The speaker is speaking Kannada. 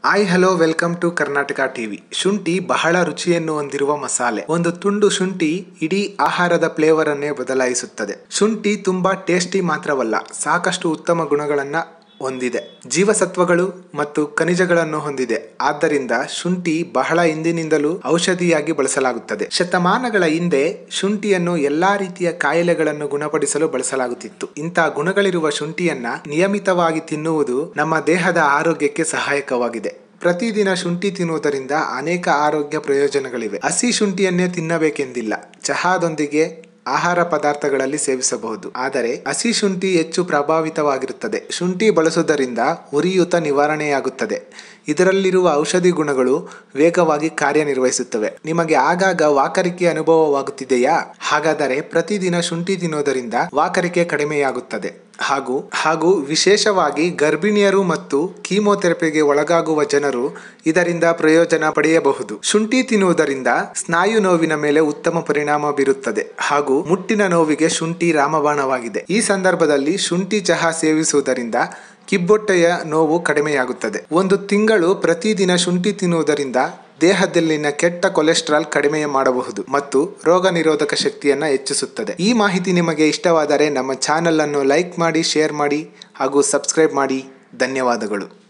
hi hello welcome to Karnataka TV ಶುಂಠಿ ಬಹಳ ರುಚಿಯನ್ನು ಹೊಂದಿರುವ ಮಸಾಲೆ ಒಂದು ತುಂಡು ಶುಂಠಿ ಇಡೀ ಆಹಾರದ ಫ್ಲೇವರ್ ಅನ್ನೇ ಬದಲಾಯಿಸುತ್ತದೆ ಶುಂಠಿ ತುಂಬಾ ಟೇಸ್ಟಿ ಮಾತ್ರವಲ್ಲ ಸಾಕಷ್ಟು ಉತ್ತಮ ಗುಣಗಳನ್ನ ಹೊಂದಿದೆ ಜೀವಸತ್ವಗಳು ಮತ್ತು ಖನಿಜಗಳನ್ನು ಹೊಂದಿದೆ ಆದ್ದರಿಂದ ಶುಂಠಿ ಬಹಳ ಹಿಂದಿನಿಂದಲೂ ಔಷಧಿಯಾಗಿ ಬಳಸಲಾಗುತ್ತದೆ ಶತಮಾನಗಳ ಹಿಂದೆ ಶುಂಠಿಯನ್ನು ಎಲ್ಲಾ ರೀತಿಯ ಕಾಯಿಲೆಗಳನ್ನು ಗುಣಪಡಿಸಲು ಬಳಸಲಾಗುತ್ತಿತ್ತು ಇಂಥ ಗುಣಗಳಿರುವ ಶುಂಠಿಯನ್ನ ನಿಯಮಿತವಾಗಿ ತಿನ್ನುವುದು ನಮ್ಮ ದೇಹದ ಆರೋಗ್ಯಕ್ಕೆ ಸಹಾಯಕವಾಗಿದೆ ಪ್ರತಿದಿನ ಶುಂಠಿ ತಿನ್ನುವುದರಿಂದ ಅನೇಕ ಆರೋಗ್ಯ ಪ್ರಯೋಜನಗಳಿವೆ ಹಸಿ ಶುಂಠಿಯನ್ನೇ ತಿನ್ನಬೇಕೆಂದಿಲ್ಲ ಚಹಾದೊಂದಿಗೆ ಆಹಾರ ಪದಾರ್ಥಗಳಲ್ಲಿ ಸೇವಿಸಬಹುದು ಆದರೆ ಹಸಿ ಶುಂಠಿ ಹೆಚ್ಚು ಪ್ರಭಾವಿತವಾಗಿರುತ್ತದೆ ಶುಂಠಿ ಬಳಸುವುದರಿಂದ ಉರಿಯೂತ ನಿವಾರಣೆಯಾಗುತ್ತದೆ ಇದರಲ್ಲಿರುವ ಔಷಧಿ ಗುಣಗಳು ವೇಗವಾಗಿ ಕಾರ್ಯನಿರ್ವಹಿಸುತ್ತವೆ ನಿಮಗೆ ಆಗಾಗ ವಾಕರಿಕೆ ಅನುಭವವಾಗುತ್ತಿದೆಯಾ ಹಾಗಾದರೆ ಪ್ರತಿದಿನ ಶುಂಠಿ ತಿನ್ನುವುದರಿಂದ ವಾಕರಿಕೆ ಕಡಿಮೆಯಾಗುತ್ತದೆ ಹಾಗೂ ಹಾಗೂ ವಿಶೇಷವಾಗಿ ಗರ್ಭಿಣಿಯರು ಮತ್ತು ಕೀಮೋಥೆರಪಿಗೆ ಒಳಗಾಗುವ ಜನರು ಇದರಿಂದ ಪ್ರಯೋಜನ ಪಡೆಯಬಹುದು ಶುಂಠಿ ತಿನ್ನುವುದರಿಂದ ಸ್ನಾಯು ನೋವಿನ ಮೇಲೆ ಉತ್ತಮ ಪರಿಣಾಮ ಬೀರುತ್ತದೆ ಹಾಗೂ ಮುಟ್ಟಿನ ನೋವಿಗೆ ಶುಂಠಿ ರಾಮಬಾಣವಾಗಿದೆ ಈ ಸಂದರ್ಭದಲ್ಲಿ ಶುಂಠಿ ಚಹಾ ಸೇವಿಸುವುದರಿಂದ ಕಿಬ್ಬೊಟ್ಟೆಯ ನೋವು ಕಡಿಮೆಯಾಗುತ್ತದೆ ಒಂದು ತಿಂಗಳು ಪ್ರತಿದಿನ ಶುಂಠಿ ತಿನ್ನುವುದರಿಂದ ದೇಹದಲ್ಲಿನ ಕೆಟ್ಟ ಕೊಲೆಸ್ಟ್ರಾಲ್ ಕಡಿಮೆ ಮಾಡಬಹುದು ಮತ್ತು ರೋಗ ನಿರೋಧಕ ಶಕ್ತಿಯನ್ನ ಹೆಚ್ಚಿಸುತ್ತದೆ ಈ ಮಾಹಿತಿ ನಿಮಗೆ ಇಷ್ಟವಾದರೆ ನಮ್ಮ ಚಾನಲ್ ಅನ್ನು ಲೈಕ್ ಮಾಡಿ ಶೇರ್ ಮಾಡಿ ಹಾಗೂ ಸಬ್ಸ್ಕ್ರೈಬ್ ಮಾಡಿ ಧನ್ಯವಾದಗಳು